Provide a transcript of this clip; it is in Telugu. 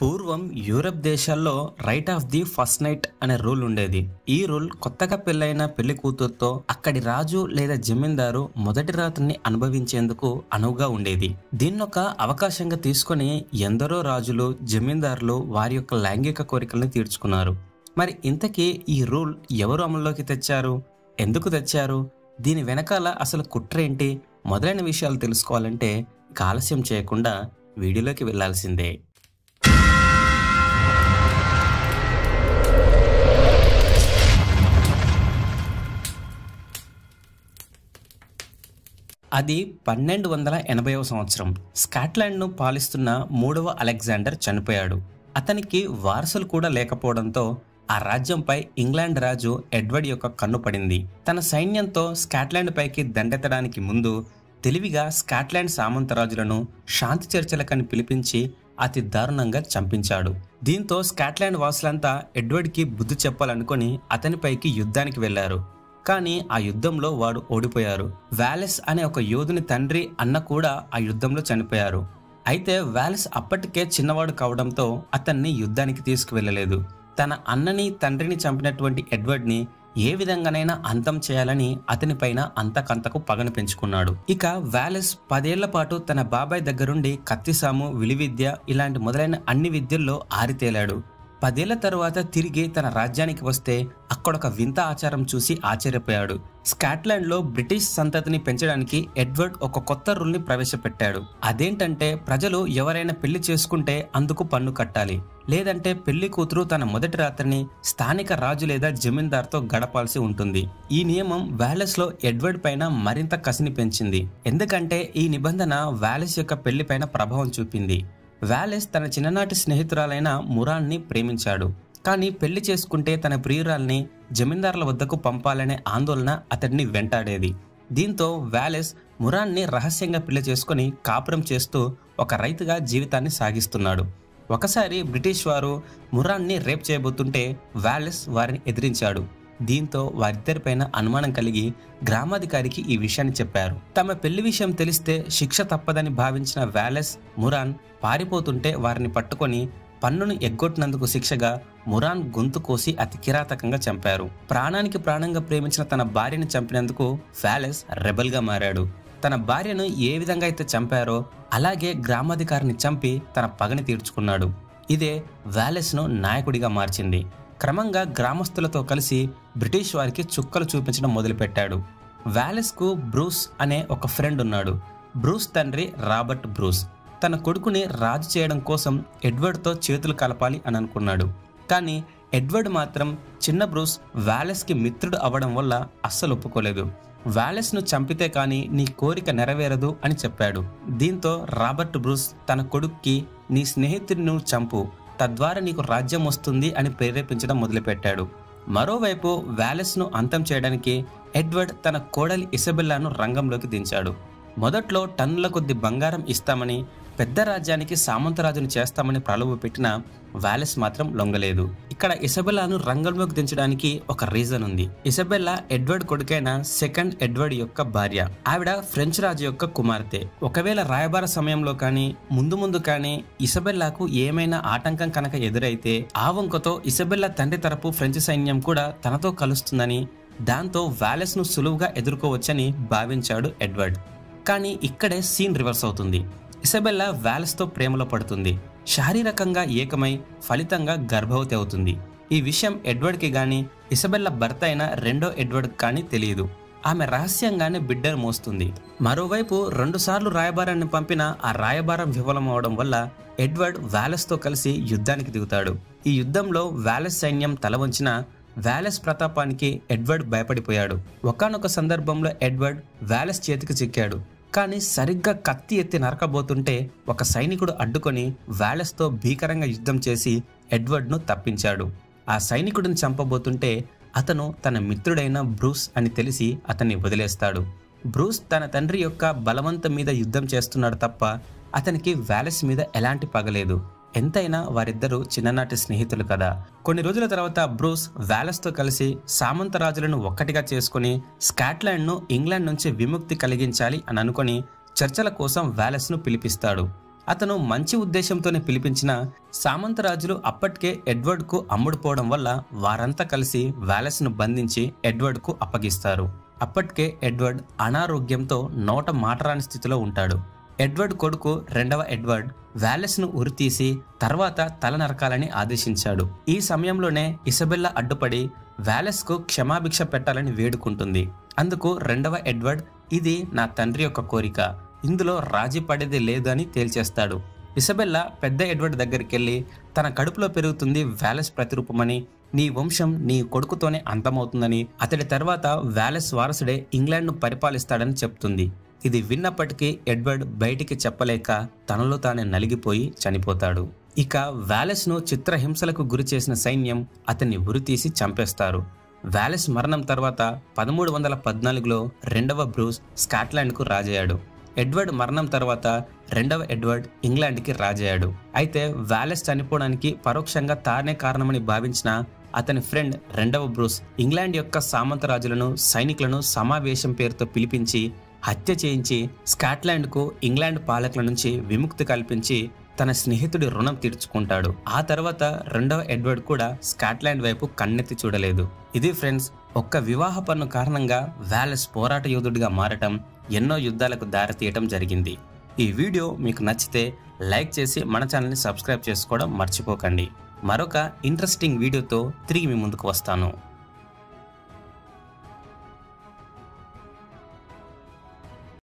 పూర్వం యూరప్ దేశాల్లో right of the first night అనే రూల్ ఉండేది ఈ రూల్ కొత్తగా పెళ్ళైన పెళ్లి కూతురుతో అక్కడి రాజు లేదా జమీందారు మొదటి రాత్రిని అనుభవించేందుకు అనువుగా ఉండేది దీన్నొక అవకాశంగా తీసుకొని ఎందరో రాజులు జమీందారులు వారి యొక్క లైంగిక కోరికలను తీర్చుకున్నారు మరి ఇంతకీ ఈ రూల్ ఎవరు అమల్లోకి తెచ్చారు ఎందుకు తెచ్చారు దీని వెనకాల అసలు కుట్ర ఏంటి మొదలైన విషయాలు తెలుసుకోవాలంటే ఇక ఆలస్యం చేయకుండా వీడియోలోకి వెళ్ళాల్సిందే అది పన్నెండు వందల ఎనభైవ సంవత్సరం స్కాట్లాండ్ను పాలిస్తున్న మూడవ అలెగ్జాండర్ చనిపోయాడు అతనికి వారసులు కూడా లేకపోవడంతో ఆ రాజ్యంపై ఇంగ్లాండ్ రాజు ఎడ్వర్డ్ యొక్క కన్ను పడింది తన సైన్యంతో స్కాట్లాండ్ పైకి దండెత్తడానికి ముందు తెలివిగా స్కాట్లాండ్ సామంతరాజులను శాంతి చర్చలకని పిలిపించి అతి దారుణంగా చంపించాడు దీంతో స్కాట్లాండ్ వాసులంతా ఎడ్వర్డ్కి బుద్ధి చెప్పాలనుకొని అతనిపైకి యుద్ధానికి వెళ్లారు కానీ ఆ యుద్ధంలో వాడు ఓడిపోయారు వ్యాలెస్ అనే ఒక యోధుని తండ్రి అన్న కూడా ఆ యుద్ధంలో చనిపోయారు అయితే వ్యాలెస్ అప్పటికే చిన్నవాడు కావడంతో అతన్ని యుద్ధానికి తీసుకువెళ్ళలేదు తన అన్నని తండ్రిని చంపినటువంటి ఎడ్వర్డ్ని ఏ విధంగానైనా అంతం చేయాలని అతనిపైన అంతకంతకు పగను పెంచుకున్నాడు ఇక వ్యాలెస్ పదేళ్ల పాటు తన బాబాయ్ దగ్గరుండి కత్తిసాము విలువిద్య ఇలాంటి మొదలైన అన్ని విద్యల్లో ఆరితేలాడు పదేళ్ల తరువాత తిరిగి తన రాజ్యానికి వస్తే అక్కడొక వింత ఆచారం చూసి ఆశ్చర్యపోయాడు స్కాట్లాండ్ లో బ్రిటిష్ సంతతిని పెంచడానికి ఎడ్వర్డ్ ఒక కొత్త రూల్ ని ప్రవేశపెట్టాడు అదేంటంటే ప్రజలు ఎవరైనా పెళ్లి చేసుకుంటే అందుకు పన్ను కట్టాలి లేదంటే పెళ్లి కూతురు తన మొదటి రాత్రిని స్థానిక రాజు లేదా జమీందార్తో గడపాల్సి ఉంటుంది ఈ నియమం వ్యాలెస్ లో ఎడ్వర్డ్ పైన మరింత కసిని పెంచింది ఎందుకంటే ఈ నిబంధన వ్యాలెస్ యొక్క పెళ్లి పైన ప్రభావం చూపింది వ్యాలెస్ తన చిన్ననాటి స్నేహితురాలైన మురాన్ని ప్రేమించాడు కానీ పెళ్లి చేసుకుంటే తన ప్రియురాల్ని జమీందారుల వద్దకు పంపాలనే ఆందోళన అతడిని వెంటాడేది దీంతో వ్యాలెస్ మురాన్ని రహస్యంగా పెళ్లి చేసుకుని కాపురం చేస్తూ ఒక రైతుగా జీవితాన్ని సాగిస్తున్నాడు ఒకసారి బ్రిటిష్ వారు మురాన్ని రేప్ చేయబోతుంటే వ్యాలెస్ వారిని ఎదిరించాడు దీంతో వారిద్దరిపైన అనుమానం కలిగి గ్రామాధికారికి ఈ విషయాన్ని చెప్పారు తమ పెళ్లి విషయం తెలిస్తే శిక్ష తప్పదని భావించిన వ్యాలెస్ మురాన్ పారిపోతుంటే వారిని పట్టుకొని పన్నును ఎగ్గొట్టినందుకు శిక్షగా మురాన్ గొంతు కోసి అతి కిరాతకంగా చంపారు ప్రాణానికి ప్రాణంగా ప్రేమించిన తన భార్యను చంపినందుకు వ్యాలెస్ రెబల్గా మారాడు తన భార్యను ఏ విధంగా అయితే చంపారో అలాగే గ్రామాధికారిని చంపి తన పగని తీర్చుకున్నాడు ఇదే వ్యాలెస్ను నాయకుడిగా మార్చింది క్రమంగా గ్రామస్తులతో కలిసి బ్రిటిష్ వారికి చుక్కలు చూపించడం మొదలుపెట్టాడు వ్యాలెస్కు బ్రూస్ అనే ఒక ఫ్రెండ్ ఉన్నాడు బ్రూస్ తండ్రి రాబర్ట్ బ్రూస్ తన కొడుకుని రాజు చేయడం కోసం ఎడ్వర్డ్తో చేతులు కలపాలి అని అనుకున్నాడు కానీ ఎడ్వర్డ్ మాత్రం చిన్న బ్రూస్ వ్యాలెస్కి మిత్రుడు అవ్వడం వల్ల అస్సలు ఒప్పుకోలేదు వ్యాలెస్ను చంపితే కానీ నీ కోరిక నెరవేరదు అని చెప్పాడు దీంతో రాబర్ట్ బ్రూస్ తన కొడుక్కి నీ స్నేహితుడిని నువ్వు చంపు తద్వారా నీకు రాజ్యం వస్తుంది అని ప్రేరేపించడం మొదలుపెట్టాడు మరోవైపు వ్యాలెస్ను అంతం చేయడానికి ఎడ్వర్డ్ తన కోడలి ఇసబెల్లాను రంగంలోకి దించాడు మొదట్లో టన్నుల కొద్ది బంగారం ఇస్తామని పెద్ద రాజ్యానికి సామంతరాజును చేస్తామని ప్రలోభ పెట్టిన వ్యాలెస్ మాత్రం లొంగలేదు ఇక్కడ ఇసబెల్లాను రంగంలోకి దించడానికి ఒక రీజన్ ఉంది ఇసబెల్లా ఎడ్వర్డ్ కొడుకైన సెకండ్ ఎడ్వర్డ్ యొక్క భార్య ఆవిడ ఫ్రెంచ్ రాజు యొక్క కుమార్తె ఒకవేళ రాయబార సమయంలో కానీ ముందు ముందు కానీ ఇసబెల్లాకు ఏమైనా ఆటంకం కనుక ఎదురైతే ఆ వంకతో ఇసబెల్లా తండ్రి తరపు ఫ్రెంచ్ సైన్యం కూడా తనతో కలుస్తుందని దాంతో వ్యాలెస్ ను సులువుగా ఎదుర్కోవచ్చని భావించాడు ఎడ్వర్డ్ కానీ ఇక్కడే సీన్ రివర్స్ అవుతుంది ఇసబెల్లా వ్యాలెస్తో ప్రేమలో పడుతుంది శారీరకంగా ఏకమై ఫలితంగా గర్భవతి అవుతుంది ఈ విషయం ఎడ్వర్డ్కి గాని ఇసబెల్లా భర్త అయిన రెండో ఎడ్వర్డ్ కానీ తెలియదు ఆమె రహస్యంగానే బిడ్డను మోస్తుంది మరోవైపు రెండుసార్లు రాయబారాన్ని పంపిన ఆ రాయబారం విఫలమవడం వల్ల ఎడ్వర్డ్ వ్యాలెస్తో కలిసి యుద్ధానికి దిగుతాడు ఈ యుద్ధంలో వ్యాలెస్ సైన్యం తల వంచిన వ్యాలెస్ ప్రతాపానికి ఎడ్వర్డ్ భయపడిపోయాడు ఒకనొక సందర్భంలో ఎడ్వర్డ్ వ్యాలెస్ చేతికి చిక్కాడు కానీ సరిగ్గా కత్తి ఎత్తి నరకబోతుంటే ఒక సైనికుడు అడ్డుకొని వ్యాలెస్తో భీకరంగా యుద్ధం చేసి ఎడ్వర్డ్ను తప్పించాడు ఆ సైనికుడిని చంపబోతుంటే అతను తన మిత్రుడైన బ్రూస్ అని తెలిసి అతన్ని వదిలేస్తాడు బ్రూస్ తన తండ్రి యొక్క బలవంతం మీద యుద్ధం చేస్తున్నాడు తప్ప అతనికి వ్యాలెస్ మీద ఎలాంటి పగలేదు ఎంతైనా వారిద్దరూ చిన్ననాటి స్నేహితులు కదా కొన్ని రోజుల తర్వాత బ్రూస్ వ్యాలెస్తో కలిసి సామంతరాజులను ఒక్కటిగా చేసుకుని స్కాట్లాండ్ను ఇంగ్లాండ్ నుంచి విముక్తి కలిగించాలి అని అనుకుని చర్చల కోసం వ్యాలెస్ను పిలిపిస్తాడు అతను మంచి ఉద్దేశంతోనే పిలిపించిన సామంతరాజులు అప్పటికే ఎడ్వర్డ్కు అమ్ముడుపోవడం వల్ల వారంతా కలిసి వ్యాలెస్ను బంధించి ఎడ్వర్డ్కు అప్పగిస్తారు అప్పటికే ఎడ్వర్డ్ అనారోగ్యంతో నోట మాటరాని స్థితిలో ఉంటాడు ఎడ్వర్డ్ కొడుకు రెండవ ఎడ్వర్డ్ వ్యాలెస్ను ఉరితీసి తర్వాత తల నరకాలని ఆదేశించాడు ఈ సమయంలోనే ఇసబెల్లా అడ్డుపడి వ్యాలెస్కు క్షమాభిక్ష పెట్టాలని వేడుకుంటుంది అందుకు రెండవ ఎడ్వర్డ్ ఇది నా తండ్రి యొక్క కోరిక ఇందులో రాజీ పడేది లేదని తేల్చేస్తాడు ఇసబెల్లా పెద్ద ఎడ్వర్డ్ దగ్గరికి వెళ్ళి తన కడుపులో పెరుగుతుంది వ్యాలెస్ ప్రతిరూపమని నీ వంశం నీ కొడుకుతోనే అంతమవుతుందని అతడి తర్వాత వ్యాలెస్ వారసుడే ఇంగ్లాండ్ను పరిపాలిస్తాడని చెప్తుంది ఇది విన్నప్పటికీ ఎడ్వర్డ్ బయటికి చెప్పలేక తనలో తానే నలిగిపోయి చనిపోతాడు ఇక వ్యాలెస్ను చిత్రహింసలకు గురి చేసిన సైన్యం అతన్ని ఉరితీసి చంపేస్తారు వ్యాలెస్ మరణం తర్వాత పదమూడు వందల పద్నాలుగులో రెండవ బ్రూస్ స్కాట్లాండ్కు రాజయ్యాడు ఎడ్వర్డ్ మరణం తర్వాత రెండవ ఎడ్వర్డ్ ఇంగ్లాండ్కి రాజయ్యాడు అయితే వ్యాలెస్ చనిపోవడానికి పరోక్షంగా తానే కారణమని భావించిన అతని ఫ్రెండ్ రెండవ బ్రూస్ ఇంగ్లాండ్ యొక్క సామంతరాజులను సైనికులను సమావేశం పేరుతో పిలిపించి హత్య చేయించి స్కాట్లాండ్కు ఇంగ్లాండ్ పాలకుల నుంచి విముక్తి కల్పించి తన స్నేహితుడి రుణం తీర్చుకుంటాడు ఆ తర్వాత రెండవ ఎడ్వర్డ్ కూడా స్కాట్లాండ్ వైపు కన్నెత్తి చూడలేదు ఇది ఫ్రెండ్స్ ఒక్క వివాహ పన్ను కారణంగా వ్యాలెస్ పోరాట యోధుడిగా మారటం ఎన్నో యుద్ధాలకు దారితీయటం జరిగింది ఈ వీడియో మీకు నచ్చితే లైక్ చేసి మన ఛానల్ని సబ్స్క్రైబ్ చేసుకోవడం మర్చిపోకండి మరొక ఇంట్రెస్టింగ్ వీడియోతో తిరిగి మీ ముందుకు వస్తాను